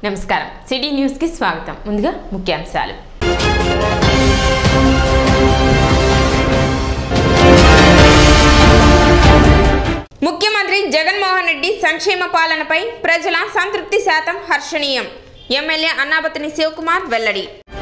నమస్కారం సిటీ న్యూస్కి స్వాగతం ముందుగా ముఖ్యాంశాలు ముఖ్యమంత్రి జగన్మోహన్ రెడ్డి సంక్షేమ పాలనపై ప్రజల సంతృప్తి శాతం హర్షణీయం ఎమ్మెల్యే అన్నాబతిని శివకుమార్ వెల్లడి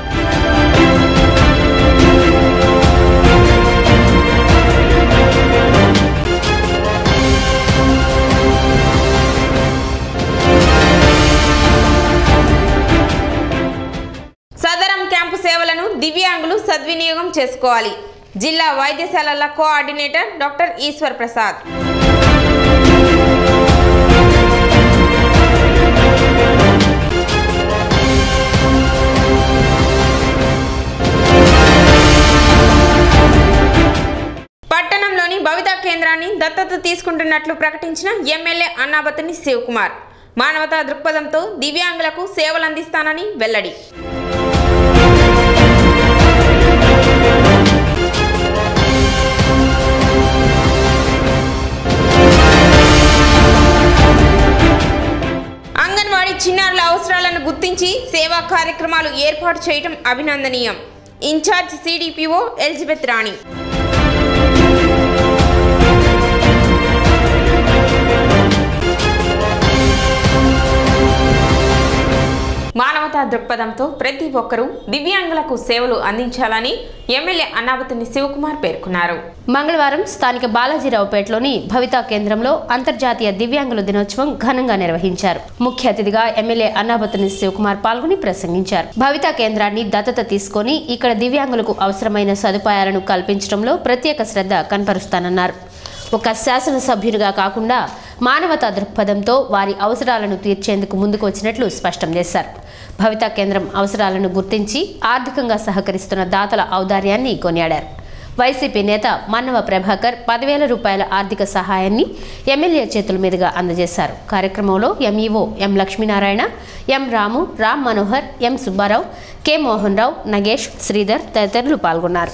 సదరం క్యాంపు సేవలను దివ్యాంగులు సద్వినియోగం చేసుకోవాలి జిల్లా వైద్యశాలల కోఆర్డినేటర్ డాక్టర్ ఈశ్వర్ ప్రసాద్ పట్టణంలోని భవితా కేంద్రాన్ని దత్తత తీసుకుంటున్నట్లు ప్రకటించిన ఎమ్మెల్యే అన్నాబతిని శివకుమార్ మానవతా దృక్పథంతో దివ్యాంగులకు సేవలు అందిస్తానని వెల్లడి అంగన్వాడీ చిన్నారుల అవసరాలను గుర్తించి సేవా కార్యక్రమాలు ఏర్పాటు చేయడం అభినందనీయం ఇన్ఛార్జ్ సిడిపిఓ ఎలిజబెత్ రాణి మానవతా దృక్పథంతో ప్రతి ఒక్కరూ దివ్యాంగులకు సేవలు అందించాలని ఎమ్మెల్యే అన్నాబతిని శివకుమార్ పేర్కొన్నారు మంగళవారం స్థానిక బాలాజీరావుపేటలోని భవితా కేంద్రంలో అంతర్జాతీయ దివ్యాంగుల దినోత్సవం ఘనంగా నిర్వహించారు ముఖ్య అతిథిగా ఎమ్మెల్యే అన్నాబతుని శివకుమార్ పాల్గొని ప్రసంగించారు భవితా కేంద్రాన్ని దత్తత తీసుకొని ఇక్కడ దివ్యాంగులకు అవసరమైన సదుపాయాలను కల్పించడంలో ప్రత్యేక శ్రద్ధ కనపరుస్తానన్నారు ఒక శాసనసభ్యునిగా కాకుండా మానవతా దృక్పథంతో వారి అవసరాలను తీర్చేందుకు ముందుకు వచ్చినట్లు స్పష్టం చేశారు భవితా కేంద్రం అవసరాలను గుర్తించి ఆర్థికంగా సహకరిస్తున్న దాతల ఔదార్యాన్ని కొనియాడారు వైసీపీ నేత మన్నవ ప్రభాకర్ పదివేల రూపాయల ఆర్థిక సహాయాన్ని ఎమ్మెల్యే చేతుల మీదుగా అందజేశారు కార్యక్రమంలో MEO M Lakshminarayana M Ramu Ram Manohar M Subbarao K Mohan Rao Nagesh Sridhar తదితరులు పాల్గొన్నారు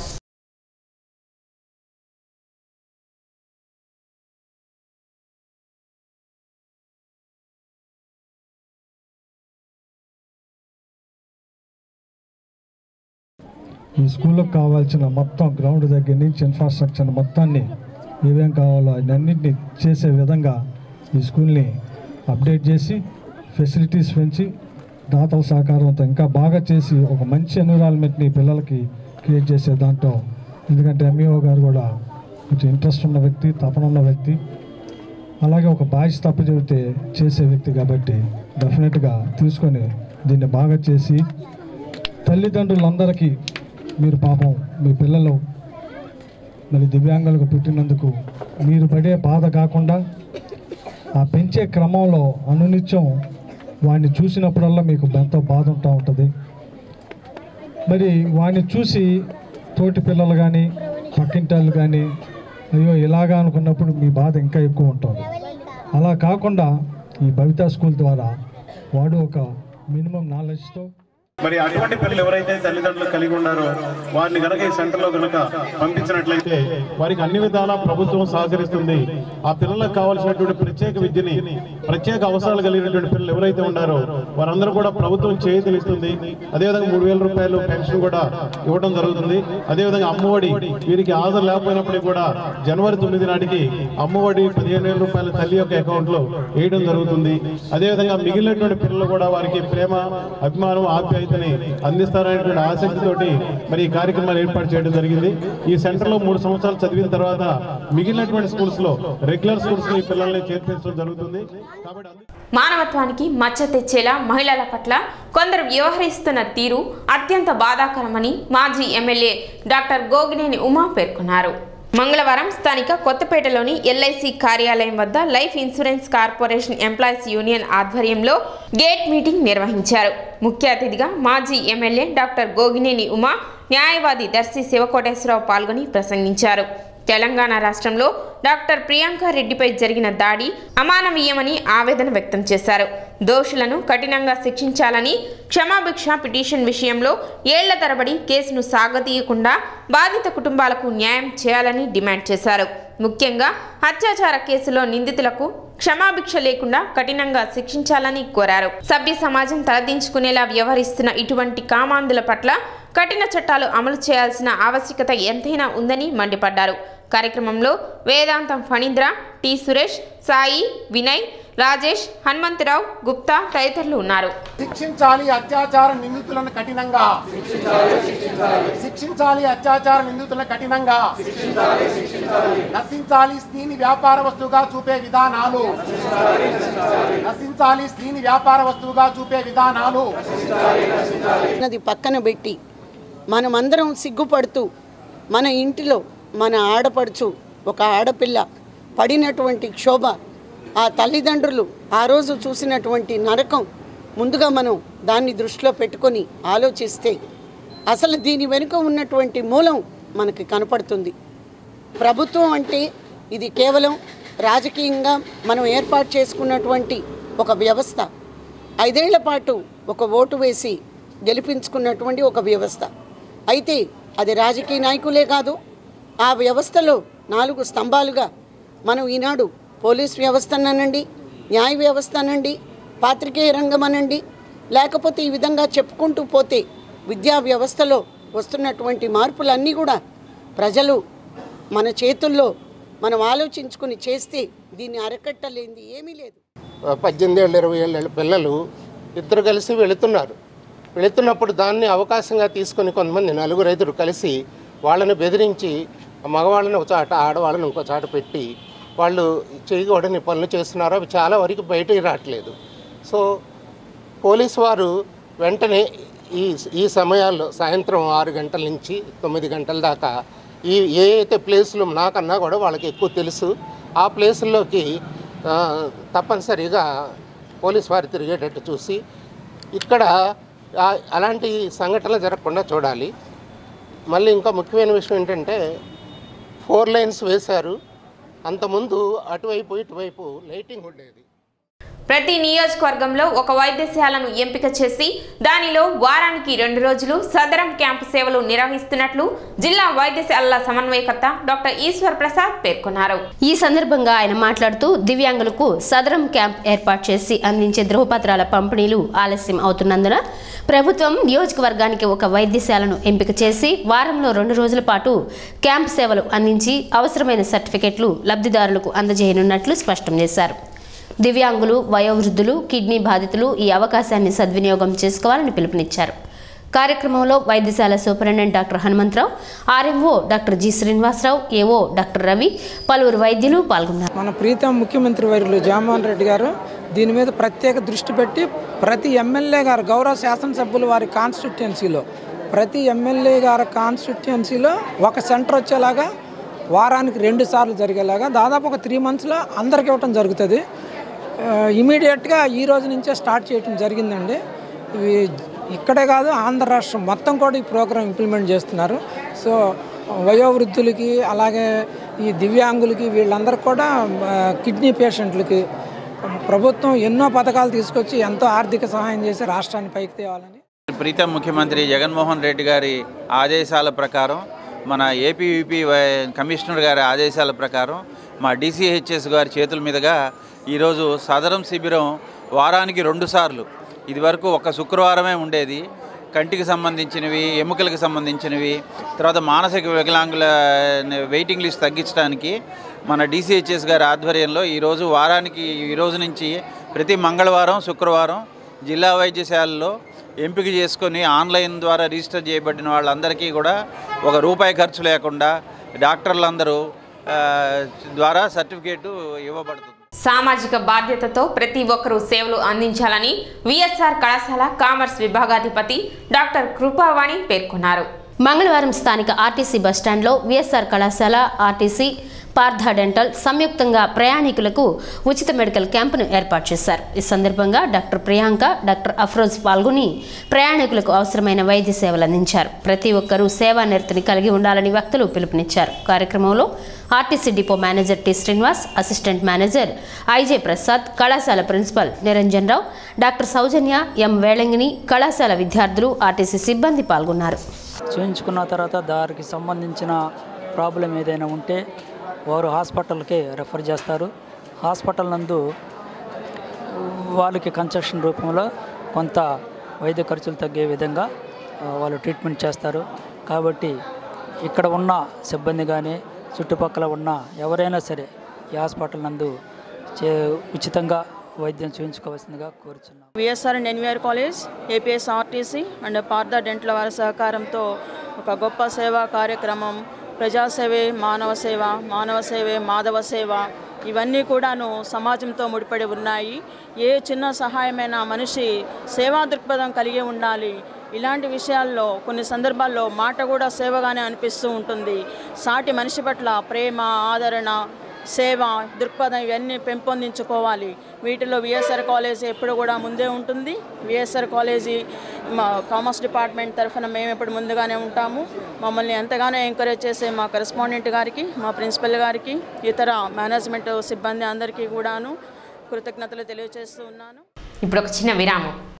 ఈ స్కూల్కి కావాల్సిన మొత్తం గ్రౌండ్ దగ్గర నుంచి ఇన్ఫ్రాస్ట్రక్చర్ మొత్తాన్ని ఏమేం కావాలో అన్నింటినీ చేసే విధంగా ఈ స్కూల్ని అప్డేట్ చేసి ఫెసిలిటీస్ పెంచి దాతల సహకారంతో ఇంకా బాగా చేసి ఒక మంచి ఎన్విరాన్మెంట్ని పిల్లలకి క్రియేట్ చేసే దాంట్లో ఎందుకంటే ఎంఈఓ గారు కూడా కొంచెం ఇంట్రెస్ట్ ఉన్న వ్యక్తి తపన ఉన్న వ్యక్తి అలాగే ఒక బాధ్యత తప్పు చెబితే చేసే వ్యక్తి కాబట్టి డెఫినెట్గా తీసుకొని దీన్ని బాగా చేసి తల్లిదండ్రులందరికీ మీరు పాపం మీ పిల్లలు మరి దివ్యాంగులకు పుట్టినందుకు మీరు పడే బాధ కాకుండా ఆ పెంచే క్రమంలో అనునిత్యం వాడిని చూసినప్పుడల్లా మీకు ఎంతో బాధ ఉంటూ ఉంటుంది మరి వాడిని చూసి తోటి పిల్లలు కానీ పక్కింటి వాళ్ళు కానీ అయ్యో ఇలాగా అనుకున్నప్పుడు మీ బాధ ఇంకా ఎక్కువ ఉంటుంది అలా కాకుండా ఈ భవితా స్కూల్ ద్వారా వాడు ఒక మినిమం నాలెడ్జ్తో మరి అటువంటి పిల్లలు ఎవరైతే తల్లిదండ్రులు కలిగి ఉన్నారో వారిని గనక ఈ సెంటర్లో గనక పంపించినట్లయితే వారికి అన్ని విధాలా ప్రభుత్వం సహకరిస్తుంది ఆ పిల్లలకు కావాల్సినటువంటి ప్రత్యేక విద్యని ప్రత్యేక అవసరాలు కలిగినటువంటి పిల్లలు ఎవరైతే ఉన్నారో వారందరూ కూడా ప్రభుత్వం చేయుతనిస్తుంది అదేవిధంగా మూడు వేల రూపాయలు పెన్షన్ కూడా ఇవ్వడం జరుగుతుంది అదేవిధంగా అమ్మఒడి వీరికి హాజరు లేకపోయినప్పటికీ కూడా జనవరి తొమ్మిది నాటికి అమ్మఒడి పదిహేను వేల రూపాయల తల్లి యొక్క అకౌంట్ లో వేయడం జరుగుతుంది అదేవిధంగా మిగిలినటువంటి పిల్లలు కూడా వారికి ప్రేమ అభిమానం ఆప్యాయతని అందిస్తారనేటువంటి ఆసక్తితోటి మరి ఈ కార్యక్రమాలు ఏర్పాటు చేయడం జరిగింది ఈ సెంటర్ లో మూడు సంవత్సరాలు చదివిన తర్వాత మిగిలినటువంటి స్కూల్స్ లో రెగ్యులర్ స్కూల్స్ లో ఈ పిల్లల్ని చేర్పించడం జరుగుతుంది కాబట్టి అందు- మానవత్వానికి మచ్చ తెచ్చేలా మహిళల పట్ల కొందరు వ్యవహరిస్తున్న తీరు అత్యంత బాధాకరమని మాజీ ఎమ్మెల్యే డాక్టర్ గోగినేని ఉమా పేర్కొన్నారు మంగళవారం స్థానిక కొత్తపేటలోని ఎల్ఐసి కార్యాలయం వద్ద life insurance corporation employees union ఆధ్వర్యంలో గేట్ మీటింగ్ నిర్వహించారు ముఖ్య అతిథిగా మాజీ ఎమ్మెల్యే డాక్టర్ గోగినేని ఉమా న్యాయవాది దర్శి శివకోటేశ్వరరావు పాల్గొని ప్రసంగించారు తెలంగాణ రాష్ట్రంలో డాక్టర్ ప్రియాంక రెడ్డిపై జరిగిన దాడి అమానవీయమని ఆవేదన వ్యక్తం చేశారు దోషులను కఠినంగా శిక్షించాలని క్షమాభిక్ష పిటిషన్ విషయంలో ఏళ్ల తరబడి కేసును సాగతీయకుండా బాధిత కుటుంబాలకు న్యాయం చేయాలని డిమాండ్ చేశారు ముఖ్యంగా అత్యాచార కేసులో నిందితులకు క్షమాభిక్ష లేకుండా కఠినంగా శిక్షించాలని కోరారు సభ్య సమాజం తలదించుకునేలా వ్యవహరిస్తున్న ఇటువంటి కామాంధుల పట్ల కఠిన చట్టాలు అమలు చేయాల్సిన ఆవశ్యకత ఎంతైనా ఉందని మండిపడ్డారు కార్యక్రమంలో వేదాంతం ఫణీంద్ర టి సురేష్ సాయి వినయ్ రాజేష్ హనుమంతరావు గుప్తా తదితరులు ఉన్నారు శిక్షించాలి అత్యాచార నిందితులను కఠినంగా శిక్షించాలి అత్యాచార నిందితులను కఠినంగా నశించాలి స్త్రీని వ్యాపార వస్తువుగా చూపే విధానాలు నశించాలి స్త్రీని వ్యాపార వస్తువుగా చూపే విధానాలు అన్నది పక్కన పెట్టి మనమందరం సిగ్గుపడుతూ మన ఇంటిలో మన ఆడపడుచు ఒక ఆడపిల్ల పడినటువంటి క్షోభ ఆ తల్లిదండ్రులు ఆ రోజు చూసినటువంటి నరకం ముందుగా మనం దాన్ని దృష్టిలో పెట్టుకొని ఆలోచిస్తే అసలు దీని వెనుక ఉన్నటువంటి మూలం మనకి కనపడుతుంది ప్రభుత్వం అంటే ఇది కేవలం రాజకీయంగా మనం ఏర్పాటు చేసుకున్నటువంటి ఒక వ్యవస్థ ఐదేళ్ల పాటు ఒక ఓటు వేసి గెలిపించుకున్నటువంటి ఒక వ్యవస్థ అయితే అది రాజకీయ నాయకులే కాదు ఆ వ్యవస్థలో నాలుగు స్తంభాలుగా మనం ఈనాడు పోలీస్ వ్యవస్థ అనండి న్యాయ వ్యవస్థ అనండి పాత్రికేయ రంగం అనండి లేకపోతే ఈ విధంగా చెప్పుకుంటూ పోతే విద్యా వ్యవస్థలో వస్తున్నటువంటి మార్పులన్నీ కూడా ప్రజలు మన చేతుల్లో మనం ఆలోచించుకుని చేస్తే దీన్ని అరకట్టలేంది ఏమీ లేదు పద్దెనిమిది ఏళ్ళు ఇరవై ఏళ్ళ పిల్లలు ఇద్దరు కలిసి వెళుతున్నారు వెళుతున్నప్పుడు దాన్ని అవకాశంగా తీసుకొని కొంతమంది నలుగురు ఐదుగురు కలిసి వాళ్ళని బెదిరించి మగవాళ్ళని ఒక చాట ఆడవాళ్ళని ఇంకో చాట పెట్టి వాళ్ళు చేయకూడని పనులు చేస్తున్నారు అవి చాలా వరకు బయటకి రావట్లేదు సో పోలీసు వారు వెంటనే ఈ ఈ సమయాల్లో సాయంత్రం ఆరు గంటల నుంచి తొమ్మిది గంటల దాకా ఈ ఏ అయితే ప్లేసులు నాకన్నా కూడా వాళ్ళకి ఎక్కువ తెలుసు ఆ ప్లేసుల్లోకి ఆ, తప్పనిసరిగా పోలీస్ వారు తిరిగేటట్టు చూసి ఇక్కడ ఆ- అలాంటి సంఘటనలు జరగకుండా చూడాలి మళ్ళీ ఇంకా ముఖ్యమైన విషయం ఏంటంటే ఫోర్ లైన్స్ వేశారు అంతకుముందు అటువైపు ఇటువైపు లైటింగ్ ఉండేది ప్రతి నియోజకవర్గంలో ఒక వైద్యశాలను ఎంపిక చేసి దానిలో వారానికి రెండు రోజులు సదరం క్యాంపు సేవలు నిర్వహిస్తున్నట్లు జిల్లా వైద్యశాలల సమన్వయకర్త డాక్టర్ ఈశ్వర్ ప్రసాద్ పేర్కొన్నారు ఈ సందర్భంగా ఆయన మాట్లాడుతూ దివ్యాంగులకు సదరం క్యాంప్ ఏర్పాటు చేసి అందించే ధృవపత్రాల పంపిణీలు ఆలస్యం అవుతున్నందున ప్రభుత్వం నియోజకవర్గానికి ఒక వైద్యశాలను ఎంపిక చేసి వారంలో రెండు రోజుల పాటు క్యాంప్ సేవలు అందించి అవసరమైన సర్టిఫికెట్లు లబ్ధిదారులకు అందజేయనున్నట్లు స్పష్టం చేశారు దివ్యాంగులు వయోవృద్ధులు కిడ్నీ బాధితులు ఈ అవకాశాన్ని సద్వినియోగం చేసుకోవాలని పిలుపునిచ్చారు కార్యక్రమంలో వైద్యశాల superintendent doctor Hanumantharao RMO doctor G Srinivasarao AO doctor Ravi పలువురు వైద్యులు పాల్గొన్నారు మన ప్రీతం ముఖ్యమంత్రి వర్యులు జగన్మోహన్ రెడ్డి గారు దీని మీద ప్రత్యేక దృష్టి పెట్టి ప్రతి ఎమ్మెల్యే గారు గౌరవ శాసనసభ్యులు వారి కాన్స్టిట్యుయెన్సీలో ప్రతి ఎమ్మెల్యే గారి కాన్స్టిట్యుయెన్సీలో ఒక సెంటర్ వచ్చేలాగా వారానికి రెండు సార్లు జరిగేలాగా దాదాపు ఒక త్రీ మంత్స్లో అందరికి ఇవ్వటం జరుగుతుంది ఇమీడియట్గా ఈ రోజు నుంచే స్టార్ట్ చేయటం జరిగిందండి ఇవి ఇక్కడే కాదు ఆంధ్ర రాష్ట్రం మొత్తం కూడా ఈ ప్రోగ్రాం ఇంప్లిమెంట్ చేస్తున్నారు సో వయోవృద్ధులకి అలాగే ఈ దివ్యాంగులకి వీళ్ళందరికీ కూడా ఆ, కిడ్నీ పేషెంట్లకి ప్రభుత్వం ఎన్నో పథకాలు తీసుకొచ్చి ఎంతో ఆర్థిక సహాయం చేసి రాష్ట్రాన్ని పైకి తేవాలని ప్రీతం ముఖ్యమంత్రి జగన్మోహన్ రెడ్డి గారి ఆదేశాల ప్రకారం మన ఏపీయూపీ కమిషనర్ గారి ఆదేశాల ప్రకారం మా డీసీహెచ్ఎస్ గారి చేతుల మీదుగా ఈరోజు సదరం శిబిరం వారానికి రెండు సార్లు ఇదివరకు ఒక శుక్రవారమే ఉండేది కంటికి సంబంధించినవి ఎముకలకు సంబంధించినవి తర్వాత మానసిక వికలాంగుల వెయిటింగ్ లిస్ట్ తగ్గించడానికి మన డీసీహెచ్ఎస్ గారి ఆధ్వర్యంలో ఈరోజు వారానికి ఈ రోజు నుంచి ప్రతి మంగళవారం శుక్రవారం జిల్లా వైద్యశాలలో ఎంపిక చేసుకొని ఆన్లైన్ ద్వారా రిజిస్టర్ చేయబడిన వాళ్ళందరికీ కూడా ఒక రూపాయి ఖర్చు లేకుండా డాక్టర్లందరూ ఆ, ద్వారా సర్టిఫికేటు ఇవ్వబడుతుంది సామాజిక బాధ్యతతో ప్రతి ఒక్కరూ సేవలు అందించాలని విఎస్ఆర్ కళాశాల కామర్స్ విభాగాధిపతి డాక్టర్ కృపావాణి పేర్కొన్నారు మంగళవారం స్థానిక ఆర్టీసీ బస్టాండ్లో విఎస్ఆర్ కళాశాల ఆర్టీసీ పార్థ డెంటల్ సంయుక్తంగా ప్రయాణికులకు ఉచిత మెడికల్ క్యాంపును ఏర్పాటు చేశారు ఈ సందర్భంగా డాక్టర్ ప్రియాంక డాక్టర్ అఫ్రోజ్ పాల్గొని ప్రయాణికులకు అవసరమైన వైద్య సేవలు అందించారు ప్రతి ఒక్కరూ సేవా నిరతిని కలిగి ఉండాలని వక్తలు పిలుపునిచ్చారు కార్యక్రమంలో RTC depot manager T Srinivas assistant manager IJ Prasad కళాశాల principal Niranjan Rao doctor Sowjanya M Velangini కళాశాల విద్యార్థులు ఆర్టీసీ సిబ్బంది పాల్గొన్నారు చూయించుకున్న తర్వాత దానికి సంబంధించిన ప్రాబ్లం ఏదైనా ఉంటే వారు హాస్పిటల్కి రెఫర్ చేస్తారు హాస్పిటల్ నందు వాళ్ళకి కన్సెషన్ రూపంలో కొంత వైద్య ఖర్చులు తగ్గే విధంగా ఆ, వాళ్ళు ట్రీట్మెంట్ చేస్తారు కాబట్టి ఇక్కడ ఉన్న సిబ్బంది కానీ చుట్టుపక్కల ఉన్న ఎవరైనా సరే ఈ హాస్పిటల్ నందు చే ఉచితంగా వైద్యం చూయించుకోవాల్సిందిగా కోరుచున్నాం VSR and NVR college APS RTC and Partha dental వారి సహకారంతో ఒక గొప్ప సేవా కార్యక్రమం ప్రజాసేవే మానవ సేవ మానవ సేవే మాధవ సేవ ఇవన్నీ కూడాను సమాజంతో ముడిపడి ఉన్నాయి ఏ చిన్న సహాయమైన మనిషి సేవా దృక్పథం కలిగి ఉండాలి ఇలాంటి విషయాల్లో కొన్ని సందర్భాల్లో మాట కూడా సేవగానే అనిపిస్తూ ఉంటుంది సాటి మనిషి పట్ల ప్రేమ ఆదరణ సేవ దృక్పథం ఇవన్నీ పెంపొందించుకోవాలి వీటిలో విఎస్ఆర్ కాలేజీ ఎప్పుడు కూడా ముందే ఉంటుంది విఎస్ఆర్ కాలేజీ మా కామర్స్ డిపార్ట్మెంట్ తరఫున మేము ఎప్పుడు ముందుగానే ఉంటాము మమ్మల్ని ఎంతగానో ఎంకరేజ్ చేసే మా కరెస్పాండెంట్ గారికి మా ప్రిన్సిపల్ గారికి ఇతర మేనేజ్మెంట్ సిబ్బంది అందరికీ కూడాను కృతజ్ఞతలు తెలియజేస్తూ ఉన్నాను ఇప్పుడు ఒక చిన్న విరామం